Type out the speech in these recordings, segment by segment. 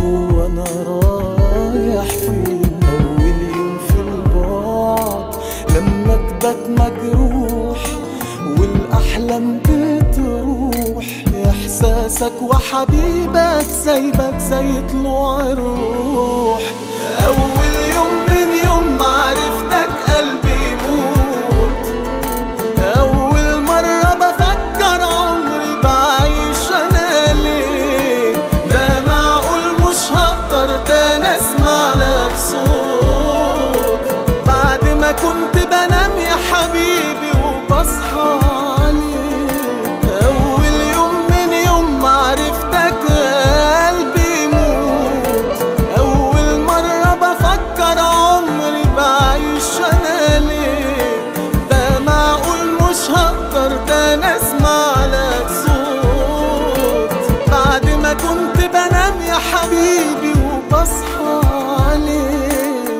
هو انا رايح فين اول يوم في البعد لما تبات مجروح والاحلام بتروح احساسك وحبيبك سايبك زي طلوع الروح اول يوم من يوم ما عرفتك قلبي يموت أول مرة بفكر عمري بعيش أنا ليه ده معقول مش هقدر تاني أسمع لك صوت بعد ما كنت بنام يا حبيبي وبصحى عليك أول يوم من يوم ما عرفتك قلبي يموت أول مرة بفكر عمري بعيش أنا ليه ده معقول مش هقدر تاني اسمع لك صوت بعد ما كنت بنام يا حبيبي وبصحى عليك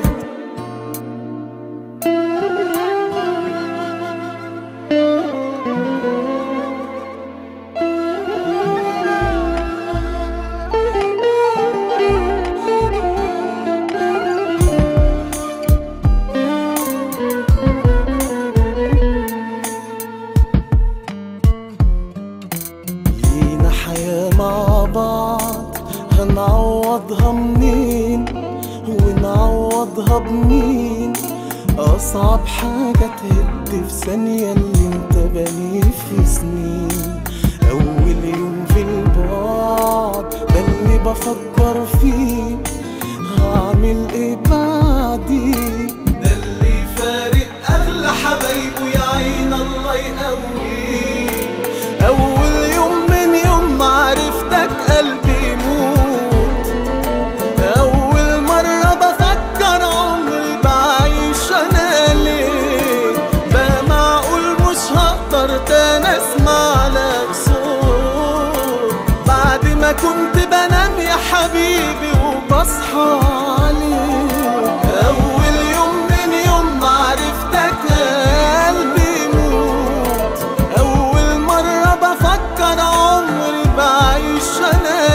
لينا حياة مع بعض هنعوضها منين ونعوضها بمين أصعب حاجة تهد في ثانية اللي انت بنيه في سنين أول يوم في البعد ده اللي بفكر فيه هعمل ايه بعديه ده اللي فارق أغلى حبايبه يا عين الله يقويه أول يوم من يوم ما عرفتك قلبي يموت أول مرة بفكر عمري بعيش أنا ليه ده معقول مش هقدر تاني أسمع لك صوت بعد ما كنت بنام يا حبيبي وبصحى عليك أول يوم من يوم ما عرفتك قلبي يموت أول مرة بفكر عمري بعيش أنا